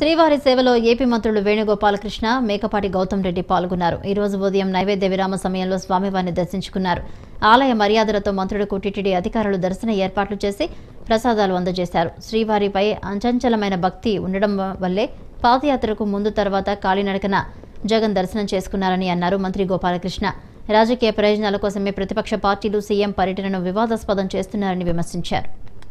శ్రీవారి సేవలో ఏపీ మంత్రులు వేణుగోపాలకృష్ణ మేకపాటి గౌతమ్ రెడ్డి పాల్గొన్నారు ఈ రోజు ఉదయం నైవేద్య విరామ సమయంలో స్వామివారిని దర్శించుకున్నారు ఆలయ మర్యాదలతో మంత్రులకు టీటీడీ అధికారులు దర్శన ఏర్పాట్లు చేసి ప్రసాదాలు అందజేశారు శ్రీవారిపై అంచంచలమైన భక్తి ఉండడం వల్లే పాదయాత్రకు ముందు తర్వాత కాలినడకన జగన్ దర్శనం చేసుకున్నారని అన్నారు మంత్రి గోపాలకృష్ణ రాజకీయ ప్రయోజనాల కోసమే ప్రతిపక్ష పార్టీలు సీఎం పర్యటనను వివాదాస్పదం చేస్తున్నారని విమర్శించారు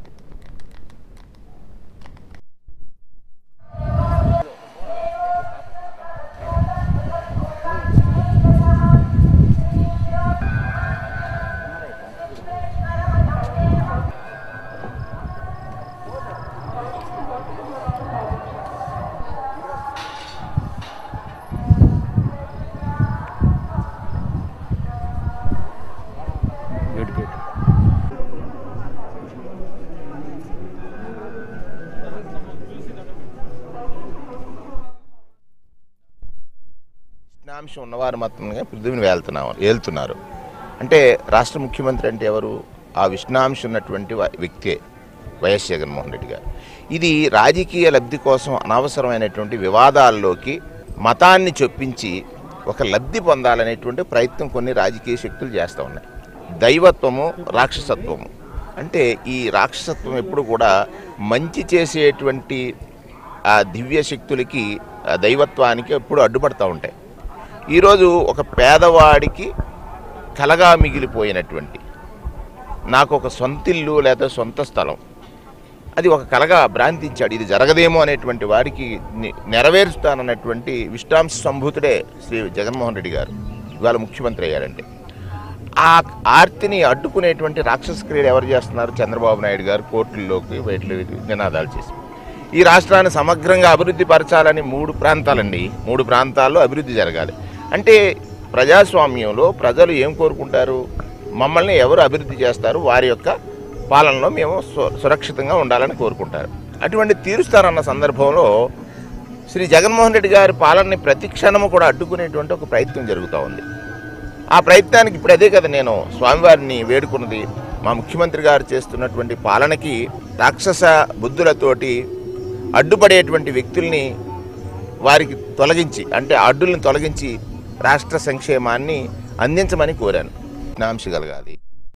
కృష్ణాంశం ఉన్నవారు మాత్రమే పృథ్వీని వెళ్తున్నాం వెళ్తున్నారు అంటే రాష్ట్ర ముఖ్యమంత్రి అంటే ఎవరు ఆ విష్ణాంశం ఉన్నటువంటి వా- వ్యక్తే వైఎస్ జగన్మోహన్ రెడ్డి గారు ఇది రాజకీయ లబ్ధి కోసం అనవసరమైనటువంటి వివాదాల్లోకి మతాన్ని చొప్పించి ఒక లబ్ధి పొందాలనేటువంటి ప్రయత్నం కొన్ని రాజకీయ శక్తులు చేస్తూ ఉన్నాయి దైవత్వము రాక్షసత్వము అంటే ఈ రాక్షసత్వం ఎప్పుడు కూడా మంచి చేసేటువంటి ఆ దివ్య శక్తులకి ఆ దైవత్వానికి ఎప్పుడు అడ్డుపడతా ఉంటాయి ఈరోజు ఒక పేదవాడికి కలగా మిగిలిపోయినటువంటి నాకు ఒక సొంతిల్లు లేదా సొంత స్థలం అది ఒక కలగా భ్రాంతించాడు ఇది జరగదేమో అనేటువంటి వారికి ని- నెరవేరుస్తానన్నటువంటి విష్టాంశ సంభూతుడే శ్రీ జగన్మోహన్ రెడ్డి గారు ఇవాళ ముఖ్యమంత్రి అయ్యారంటే ఆ ఆర్తిని అడ్డుకునేటువంటి రాక్షస క్రియలు ఎవరు చేస్తున్నారు చంద్రబాబు నాయుడు గారు కోర్టుల్లోకి వీటిలో నినాదాలు చేసి ఈ రాష్ట్రాన్ని సమగ్రంగా అభివృద్ధి పరచాలని మూడు ప్రాంతాలండి మూడు ప్రాంతాల్లో అభివృద్ధి జరగాలి అంటే ప్రజాస్వామ్యంలో ప్రజలు ఏం కోరుకుంటారు మమ్మల్ని ఎవరు అభివృద్ధి చేస్తారు వారి యొక్క పాలనలో మేము సు- సురక్షితంగా ఉండాలని కోరుకుంటారు అటువంటి తీరుస్తారన్న సందర్భంలో శ్రీ జగన్మోహన్ రెడ్డి గారి పాలనని ప్రతి క్షణము కూడా అడ్డుకునేటువంటి ఒక ప్రయత్నం జరుగుతూ ఉంది ఆ ప్రయత్నానికి ఇప్పుడు అదే కదా నేను స్వామివారిని వేడుకున్నది మా ముఖ్యమంత్రి గారు చేస్తున్నటువంటి పాలనకి రాక్షస బుద్ధులతోటి అడ్డుపడేటువంటి వ్యక్తుల్ని వారికి తొలగించి అంటే అడ్డుల్ని తొలగించి రాష్ట్ర సంక్షేమాన్ని అందించమని కోరాను నాంశ కలగాలి